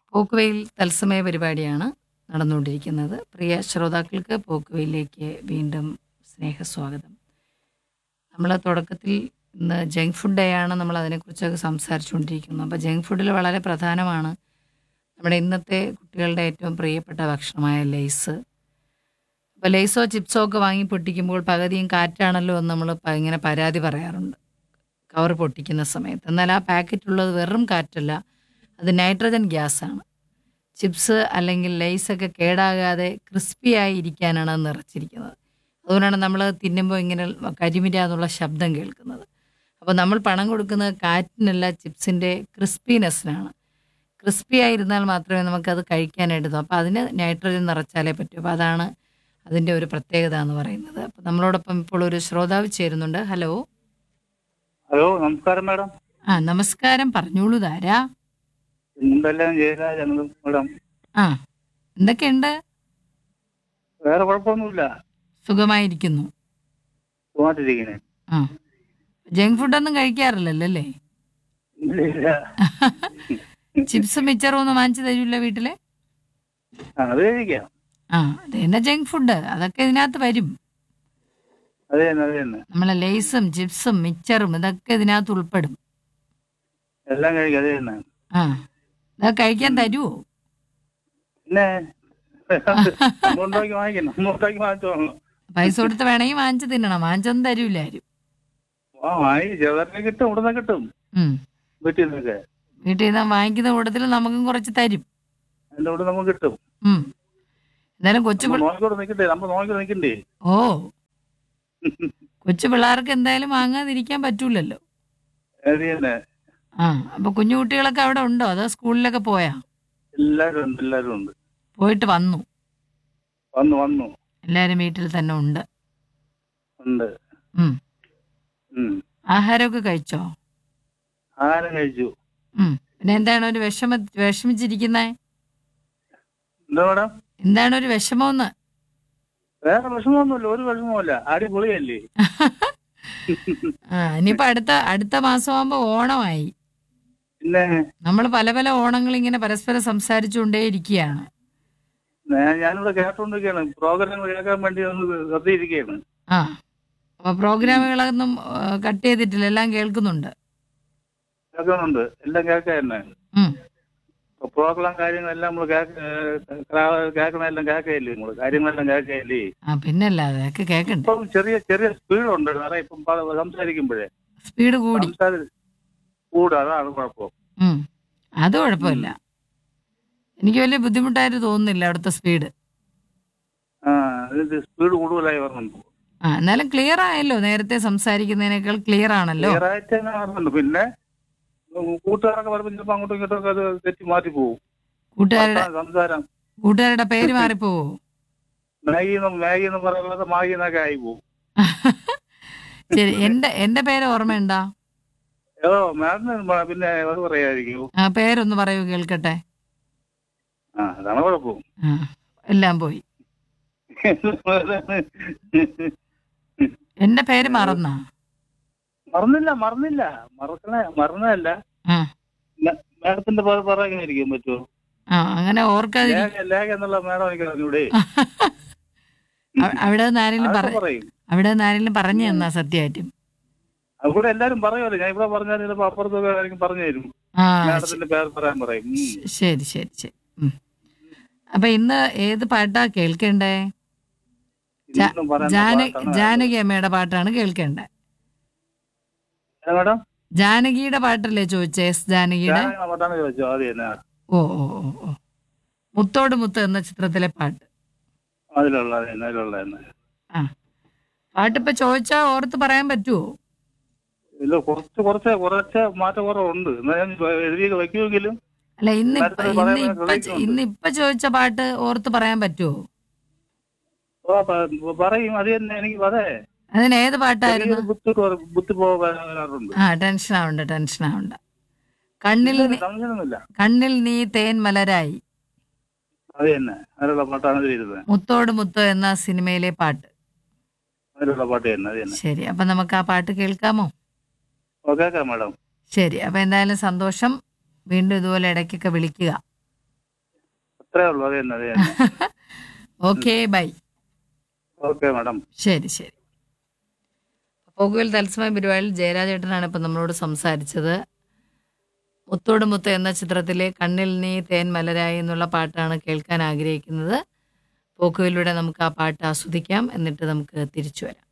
പോക്കുവെയിൽ തത്സമയ പരിപാടിയാണ് നടന്നുകൊണ്ടിരിക്കുന്നത് പ്രിയ ശ്രോതാക്കൾക്ക് പോക്കുവെയിലേക്ക് വീണ്ടും സ്നേഹസ്വാഗതം നമ്മൾ തുടക്കത്തിൽ ഇന്ന് ജങ്ക് ഫുഡ് ഡേ ആണ് നമ്മൾ അതിനെക്കുറിച്ചൊക്കെ സംസാരിച്ചുകൊണ്ടിരിക്കുന്നത് അപ്പോൾ ജങ്ക് ഫുഡിൽ വളരെ പ്രധാനമാണ് നമ്മുടെ ഇന്നത്തെ കുട്ടികളുടെ ഏറ്റവും പ്രിയപ്പെട്ട ഭക്ഷണമായ ലേസ് അപ്പോൾ ലേസോ ചിപ്സോ ഒക്കെ വാങ്ങി പൊട്ടിക്കുമ്പോൾ പകുതിയും കാറ്റാണല്ലോ എന്ന് നമ്മൾ പ- ഇങ്ങനെ പരാതി പറയാറുണ്ട് കവർ പൊട്ടിക്കുന്ന സമയത്ത് എന്നാൽ ആ പാക്കറ്റുള്ളത് വെറും കാറ്റല്ല അത് നൈട്രജൻ ഗ്യാസാണ് ചിപ്സ് അല്ലെങ്കിൽ ലേസൊക്കെ കേടാകാതെ ക്രിസ്പിയായി ഇരിക്കാനാണ് അത് നിറച്ചിരിക്കുന്നത് അതുകൊണ്ടാണ് നമ്മൾ തിന്നുമ്പോൾ ഇങ്ങനെ കരിമിര എന്നുള്ള ശബ്ദം കേൾക്കുന്നത് അപ്പോൾ നമ്മൾ പണം കൊടുക്കുന്നത് കാറ്റിനല്ല ചിപ്സിൻ്റെ ക്രിസ്പിനെസ്സിനാണ് ക്രിസ്പി ആയിരുന്നാൽ മാത്രമേ നമുക്കത് കഴിക്കാനായിട്ട് തോന്നും അപ്പോൾ അതിന് നൈട്രജൻ നിറച്ചാലേ പറ്റൂ അപ്പോൾ അതാണ് അതിൻ്റെ ഒരു പ്രത്യേകത എന്ന് പറയുന്നത് അപ്പോൾ നമ്മളോടൊപ്പം ഇപ്പോൾ ഒരു ശ്രോതാവ് ചേരുന്നുണ്ട് ഹലോ ഹലോ നമസ്കാരം മാഡം ആ നമസ്കാരം പറഞ്ഞോളൂ ധാരാ എന്തെല്ലാം ജയരാജ് മാഡം ആ എന്തൊക്കെയുണ്ട് വേറെ കുഴപ്പമൊന്നുമില്ല സുഖമായിരിക്കുന്നു സുഖമായിട്ടിരിക്കണേ ആ ജങ്ക് ഫുഡൊന്നും കഴിക്കാറില്ലല്ലോ അല്ലേ ഇല്ല ഇല്ല ചിപ്സും മിച്ചറും ഒന്നും വാങ്ങിച്ചു തരില്ല വീട്ടില് ആ, അത് കഴിക്കാം ആ അത് തന്നെ ജങ്ക് ഫുഡ് അതൊക്കെ ഇതിനകത്ത് വരും അത് തന്നെ അത് തന്നെ നമ്മളെ ലേസും ചിപ്സും മിച്ചറും ഇതൊക്കെ ഇതിനകത്ത് ഉൾപ്പെടും എല്ലാം കഴിക്കാം അത് തന്നെ ആ ഇതൊക്കെ കഴിക്കാൻ തരുമോ പിന്നെ നമ്മൾ ഉണ്ടാക്കി വാങ്ങിക്കണം നമ്മൾ ഉണ്ടാക്കി വാങ്ങിച്ചോളണം പൈസ കൊടുത്ത് വേണമെങ്കിൽ വാങ്ങിച്ചു തിന്നണം വാങ്ങിച്ചൊന്നും തരൂല ആരും ആ വാങ്ങി ചെറുതൊക്കെ കിട്ടും ഇവിടുന്ന് കിട്ടും ഉം. വീട്ടിൽ നിന്നൊക്കെ വീട്ടിൽ നിന്ന് വാങ്ങിക്കുന്ന കൂട്ടത്തിൽ നമുക്കും കുറച്ച് തരും അതിന്റെ ഇവിടെ നമുക്ക് കിട്ടും ഉം. എന്തായാലും കൊച്ചു നമ്മൾ പിള്ള- നോക്കിക്കൊണ്ട് നിൽക്കണ്ടേ നമ്മൾ നോക്കിക്കൊണ്ട് നിൽക്കണ്ടേ ഓ കൊച്ചു പിള്ളേർക്ക് എന്തായാലും വാങ്ങാതിരിക്കാൻ പറ്റൂലല്ലോ അത് തന്നെ ആ അപ്പൊ കുഞ്ഞു കുട്ടികളൊക്കെ അവിടെ ഉണ്ടോ അതോ സ്കൂളിലൊക്കെ പോയാ എല്ലാവരും ഉണ്ട് എല്ലാവരും ഉണ്ട് പോയിട്ട് വന്നു വന്നു വന്നു എല്ലാരും വീട്ടിൽ തന്നെ ഉണ്ട് ഉണ്ട് ഉം. ഉം ആഹാരമൊക്കെ കഴിച്ചോ ആഹാരം കഴിച്ചു ഉം. പിന്നെ എന്താണ് ഒരു വിഷമ വിഷമിച്ചിരിക്കുന്നേ എന്താ മാഡം എന്താണ് ഒരു വിഷമമെന്ന് വേറെ വിഷമമൊന്നുമില്ല ഒരു വിഷമവുമില്ല അടിപൊളിയല്ലേ ആ ഇനിയിപ്പോ അടുത്ത അടുത്ത മാസമാകുമ്പോ ഓണമായി പിന്നെ നമ്മൾ പല പല ഓണങ്ങൾ ഇങ്ങനെ പരസ്പരം സംസാരിച്ചുകൊണ്ടേ ഇരിക്കുകയാണ് ഞാൻ- ഞാനിവിടെ കേട്ടോണ്ടിരിക്കുകയാണ് പ്രോഗ്രാം കേൾക്കാൻ വേണ്ടി ഒന്ന് വെറുതെ ഇരിക്കുകയാണ് ആ അപ്പൊ പ്രോഗ്രാമുകളൊന്നും കട്ട് ചെയ്തിട്ടില്ല എല്ലാം കേൾക്കുന്നുണ്ട് കേൾക്കുന്നുണ്ട് എല്ലാം കേൾക്കാൻ തന്നെ ഉം. ഇപ്പൊ പ്രോഗ്രാം കാര്യങ്ങളെല്ലാം നമ്മൾ കേൾക്കണെല്ലാം കേൾക്കയില്ലേ നമ്മള് കാര്യങ്ങളെല്ലാം കേൾക്കയില്ലേ ആ പിന്നല്ലാതെ അതൊക്കെ കേൾക്കണ്ടേ ഇപ്പം ചെറിയ ചെറിയ സ്പീഡുണ്ട് സാറേ ഇപ്പം പ- സംസാരിക്കുമ്പോഴേ സ്പീഡ് കൂടി സംസാര കൂടും അതാണ് കുഴപ്പം ഉം. അത് കുഴപ്പമില്ല എനിക്ക് വലിയ ബുദ്ധിമുട്ടായിട്ട് തോന്നുന്നില്ല അവിടുത്തെ സ്പീഡ് ആ ഇത് സ്പീഡ് കൂടുതലായി വരുന്നുണ്ട് ആ എന്നാലും ക്ലിയർ ആയല്ലോ നേരത്തെ സംസാരിക്കുന്നതിനേക്കാൾ ക്ലിയർ ആണല്ലോ ക്ലിയർ ആയിട്ട് തന്നെ വരുന്നുണ്ട് പിന്നെ ഉം, കൂട്ടുകാരൊക്കെ വരുമ്പോൾ ചിലപ്പോൾ അങ്ങോട്ടും ഇങ്ങോട്ടും ഒക്കെ അത് തെറ്റി മാറ്റി പോകും കൂട്ടുകാരുടെ സംസാരം കൂട്ടുകാരുടെ പേര് മാറിപ്പോവോ മാഗി എന്നും മാഗി എന്ന് പറയുന്നത് മാഗി എന്നൊക്കെ ആയി പോകും ശരി എന്റെ എന്റെ പേര് ഓർമ്മയുണ്ടോ ഏതോ മാഡത്തിന് പിന്നെ അത് പറയായിരിക്കും ആ പേരൊന്ന് പറയൂ കേൾക്കട്ടെ ആ അതാണ് കുഴപ്പം ആ എല്ലാം പോയി എന്റെ പേര് മറന്നാ മറന്നില്ല മറന്നില്ല മറക്കണ മറന്നതല്ല ആ മ- മാഡത്തിന്റെ പേര് പറയാനായിരിക്കും പറ്റുമോ ആ അങ്ങനെ ഓർക്കാതിരി ലേഖ ലേഖ എന്നുള്ള മാഡം എനിക്ക് അറിഞ്ഞൂടെ അവ- അവിടെ നിന്ന് ആരെങ്കിലും പറ അതൊക്കെ പറയും അവിടെ നിന്ന് ആരെങ്കിലും പറഞ്ഞു തന്നാ സത്യമായിട്ടും അതുകൂടെ എല്ലാരും പറയുമല്ലോ ഞാൻ ഇവിടെ പറഞ്ഞാൽ ചിലപ്പോ അപ്പുറത്തൊക്കെ ആയിരിക്കും പറഞ്ഞു തരും ആ മാഡത്തിന്റെ പേര് പറയാൻ പറയും ഉം. ശ- ശരി ശരി ശരി ഉം. അപ്പൊ ഇന്ന് ഏത് പാട്ടാ കേൾക്കണ്ടേ ജാ- ഇതൊന്നും പറയാൻ ജാന പാട്ടാണ്. ജാനകി അമ്മയുടെ പാട്ടാണ് കേൾക്കേണ്ടേ ഏ, മാഡം ജാനകിയുടെ പാട്ടല്ലേ ചോദിച്ചേ എസ് ജാനകിയുടെ ഞാൻ പാട്ടാണ് ചോദിച്ചോ അത് തന്നെ ഓ ഓ ഓ ഓ മുത്തോട് മുത്ത് എന്ന ചിത്രത്തിലെ പാട്ട് അതിലുള്ള അത് തന്നെ അതിലുള്ള തന്നെ ആ പാട്ടിപ്പോ ചോദിച്ചാ ഓർത്ത് പറയാൻ പറ്റുമോ ഇല്ല കുറച്ച് കുറച്ച് കുറച്ച് മാറ്റ കുറവുണ്ട് എന്നാ ഞാൻ എഴുതി വെക്കുമെങ്കിലും അല്ല ഇന്ന് ഇപ്പ- നേരത്തെ ഇന്ന് പറയാൻ ഇപ്പൊ ശ്രമിക്കുന്നുണ്ട്. ഇന്ന് ഇപ്പൊ ചോദിച്ച പാട്ട് ഓർത്ത് പറയാൻ പറ്റുമോ ഓ, പ- പറയും അത് തന്നെ എനിക്ക് അതെ അതിന് ഏത് പാട്ടായിരുന്നു ചെറിയൊരു ബുദ്ധി കുറ- ബുദ്ധി പോകാറുണ്ട് ആ ടെൻഷൻ ആവണ്ട ടെൻഷൻ ആവണ്ട കണ്ണിൽ നീ- സംശയമൊന്നുമില്ല കണ്ണിൽ നീ തേൻ മലരായി അത് തന്നെ അതിലുള്ള പാട്ടാണ് ഇത് ചെയ്തത് മുത്തോട് മുത്തോ എന്ന സിനിമയിലെ പാട്ട് അതിലുള്ള പാട്ട് തന്നെ അത് തന്നെ ശരി അപ്പൊ നമുക്ക് ആ പാട്ട് കേൾക്കാമോ ഓക്കെ മാഡം ശരി അപ്പൊ എന്തായാലും സന്തോഷം വീണ്ടും ഇതുപോലെ ഇടയ്ക്കൊക്കെ വിളിക്കുക അത്രേ ഉള്ളൂ അത് തന്നെ അത് തന്നെ ഓക്കെ ബൈ ഓക്കെ മാഡം ശരി ശരി പോക്കുവൽ തത്സമയ പരിപാടിയിൽ ജയരാജേട്ടനാണ് ഇപ്പം നമ്മളോട് സംസാരിച്ചത് മുത്തോട് മുത്ത് എന്ന ചിത്രത്തിലെ കണ്ണിൽ നീ തേൻ മലരായി എന്നുള്ള പാട്ടാണ് കേൾക്കാൻ ആഗ്രഹിക്കുന്നത് പോക്കുവലിലൂടെ നമുക്ക് ആ പാട്ട് ആസ്വദിക്കാം എന്നിട്ട് നമുക്ക് തിരിച്ചു വരാം